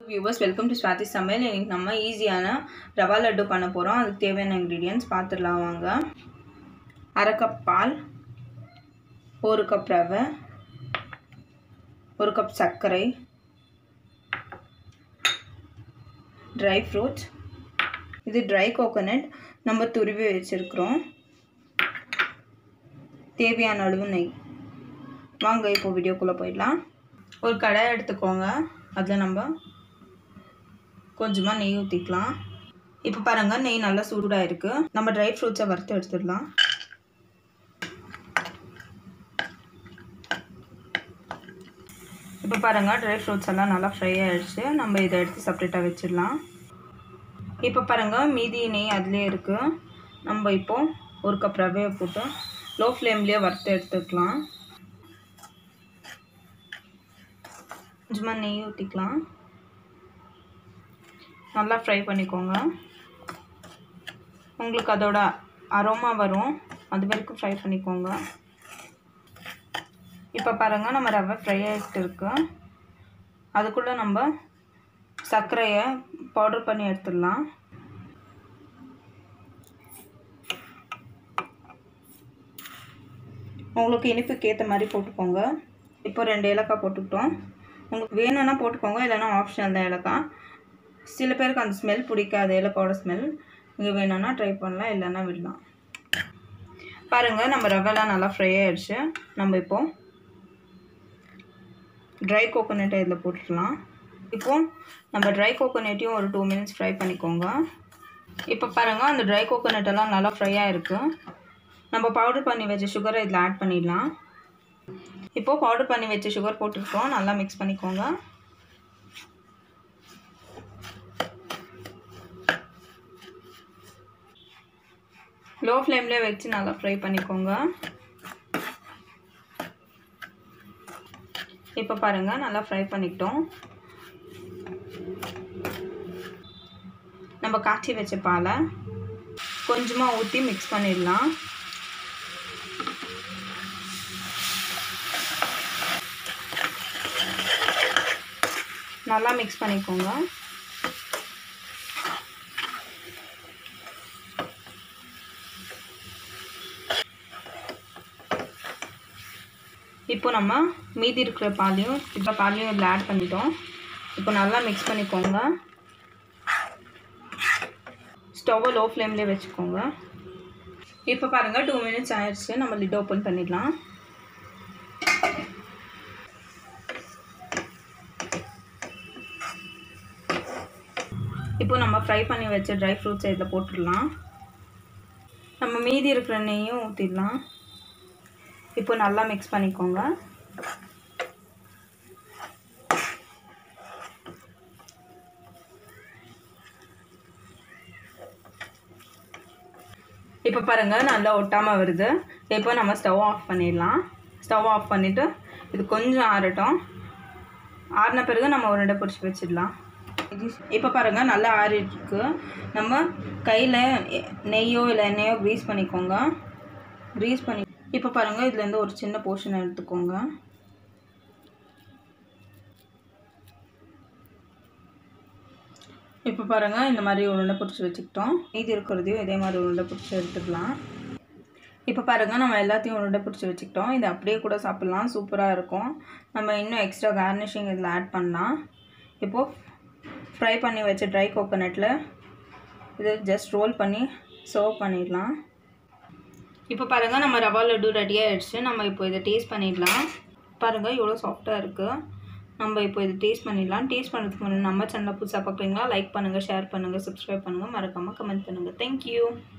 viewers welcome to Swathi சமையல் இன்னைக்கு நம்ம ஈஸியான ரவா லட்டு பண்ண போகிறோம் அதுக்கு தேவையான இன்க்ரீடியன்ஸ் பார்த்துடலாம் வாங்க அரை கப் பால் ஒரு கப் ரவை ஒரு கப் சர்க்கரை ட்ரை ஃப்ரூட்ஸ் இது ட்ரை கோகோனட் நம்ம துருவி வச்சுருக்குறோம் தேவையான அளவு நெய் வாங்க இப்போ வீடியோக்குள்ளே போயிடலாம் ஒரு கடாய் எடுத்துக்கோங்க அதில் நம்ம கொஞ்சமாக நெய் ஊற்றிக்கலாம் இப்போ பாருங்கள் நெய் நல்லா சூடாக இருக்குது நம்ம ட்ரை ஃப்ரூட்ஸை வறுத்து எடுத்துடலாம் இப்போ பாருங்கள் ட்ரை ஃப்ரூட்ஸ் எல்லாம் நல்லா ஃப்ரை ஆகிடுச்சு நம்ம இதை எடுத்து செப்ரேட்டாக வச்சிடலாம் இப்போ பாருங்கள் மீதி நெய் அதிலே இருக்குது நம்ம இப்போது ஒரு கப் ரவையை போட்டு லோ ஃப்ளேம்லேயே வறுத்து எடுத்துக்கலாம் கொஞ்சமாக நெய் ஊற்றிக்கலாம் நல்லா ஃப்ரை பண்ணிக்கோங்க உங்களுக்கு அதோட அரோமா வரும் அது வரைக்கும் ஃப்ரை பண்ணிக்கோங்க இப்போ பாருங்கள் நம்ம ரவை ஃப்ரை ஆகிட்டு இருக்கு அதுக்குள்ளே நம்ம சர்க்கரையை பவுடர் பண்ணி எடுத்துடலாம் உங்களுக்கு இனிப்புக்கு ஏற்ற மாதிரி போட்டுக்கோங்க இப்போ ரெண்டு ஏலக்காய் போட்டுக்கிட்டோம் உங்களுக்கு வேணும்னா போட்டுக்கோங்க இல்லைனா ஆப்ஷனல் தான் ஏலக்காய் சில பேருக்கு அந்த ஸ்மெல் பிடிக்காது ஏலக்காவோட ஸ்மெல் நீங்கள் வேணும்னா ட்ரை பண்ணலாம் இல்லைன்னா விடலாம் பாருங்கள் நம்ம ரவெல்லாம் நல்லா ஃப்ரை ஆகிடுச்சு நம்ம இப்போது ட்ரை கோகோனட்டை இதில் போட்டுடலாம் இப்போது நம்ம ட்ரை கோகோனட்டையும் ஒரு டூ மினிட்ஸ் ஃப்ரை பண்ணிக்கோங்க இப்போ பாருங்கள் அந்த ட்ரை கோகோனட் எல்லாம் நல்லா ஃப்ரை ஆகிருக்கு நம்ம பவுடர் பண்ணி வச்ச சுகரை இதில் ஆட் பண்ணிடலாம் இப்போது பவுடர் பண்ணி வச்ச சுகர் போட்டுருக்கோம் நல்லா மிக்ஸ் பண்ணிக்கோங்க லோ ஃப்ளேம்லேயே வச்சு நல்லா ஃப்ரை பண்ணிக்கோங்க இப்போ பாருங்கள் நல்லா ஃப்ரை பண்ணிக்கிட்டோம் நம்ம காய்ச்சி வச்ச பாலை கொஞ்சமாக ஊற்றி மிக்ஸ் பண்ணிடலாம் நல்லா மிக்ஸ் பண்ணிக்கோங்க இப்போ நம்ம மீதி இருக்கிற பாலையும் இப்போ பாலையும் இதில் ஆட் பண்ணிட்டோம் இப்போ நல்லா மிக்ஸ் பண்ணிக்கோங்க ஸ்டவ்வை லோ ஃப்ளேம்லேயே வச்சுக்கோங்க இப்போ பாருங்கள் டூ மினிட்ஸ் ஆயிடுச்சு நம்ம லிட் ஓப்பன் பண்ணிடலாம் இப்போ நம்ம ஃப்ரை பண்ணி வச்ச ட்ரை ஃப்ரூட்ஸை இதில் போட்டுடலாம் நம்ம மீதி இருக்கிற நெய்யும் ஊற்றிடலாம் இப்போ நல்லா மிக்ஸ் பண்ணிக்கோங்க இப்போ பாருங்கள் நல்லா ஒட்டாமல் வருது இப்போ நம்ம ஸ்டவ் ஆஃப் பண்ணிடலாம் ஸ்டவ் ஆஃப் பண்ணிவிட்டு இது கொஞ்சம் ஆறட்டும் ஆறின பிறகு நம்ம உருண்டை பிடிச்சி வச்சிடலாம் இப்போ பாருங்கள் நல்லா ஆறிட்டுருக்கு நம்ம கையில் நெய்யோ இல்லை எண்ணெயோ க்ரீஸ் பண்ணிக்கோங்க க்ரீஸ் பண்ணி இப்போ பாருங்கள் இதுலேருந்து ஒரு சின்ன போர்ஷன் எடுத்துக்கோங்க இப்போ பாருங்கள் இந்த மாதிரி உருண்டை பிடிச்சி வச்சுக்கிட்டோம் மீதி இருக்கிறதையும் இதே மாதிரி உருண்டை பிடிச்சி எடுத்துக்கலாம் இப்போ பாருங்கள் நம்ம எல்லாத்தையும் உருண்டை பிடிச்சி வச்சுக்கிட்டோம் இதை அப்படியே கூட சாப்பிட்லாம் சூப்பராக இருக்கும் நம்ம இன்னும் எக்ஸ்ட்ரா கார்னிஷிங் இதில் ஆட் பண்ணலாம் இப்போது ஃப்ரை பண்ணி வச்ச ட்ரை கோகோனட்டில் இது ஜஸ்ட் ரோல் பண்ணி சர்வ் பண்ணிடலாம் இப்போ பாருங்கள் நம்ம ரவா லட்டு ரெடி ஆகிடுச்சு நம்ம இப்போ இதை டேஸ்ட் பண்ணிடலாம் பாருங்கள் எவ்வளோ சாஃப்டாக இருக்குது நம்ம இப்போ இதை டேஸ்ட் பண்ணிடலாம் டேஸ்ட் பண்ணுறதுக்கு முன்னாடி நம்ம சேனலில் புதுசாக பார்க்குறீங்களா லைக் பண்ணுங்கள் ஷேர் பண்ணுங்கள் சப்ஸ்கிரைப் பண்ணுங்கள் மறக்காமல் கமெண்ட் பண்ணுங்கள் தேங்க்யூ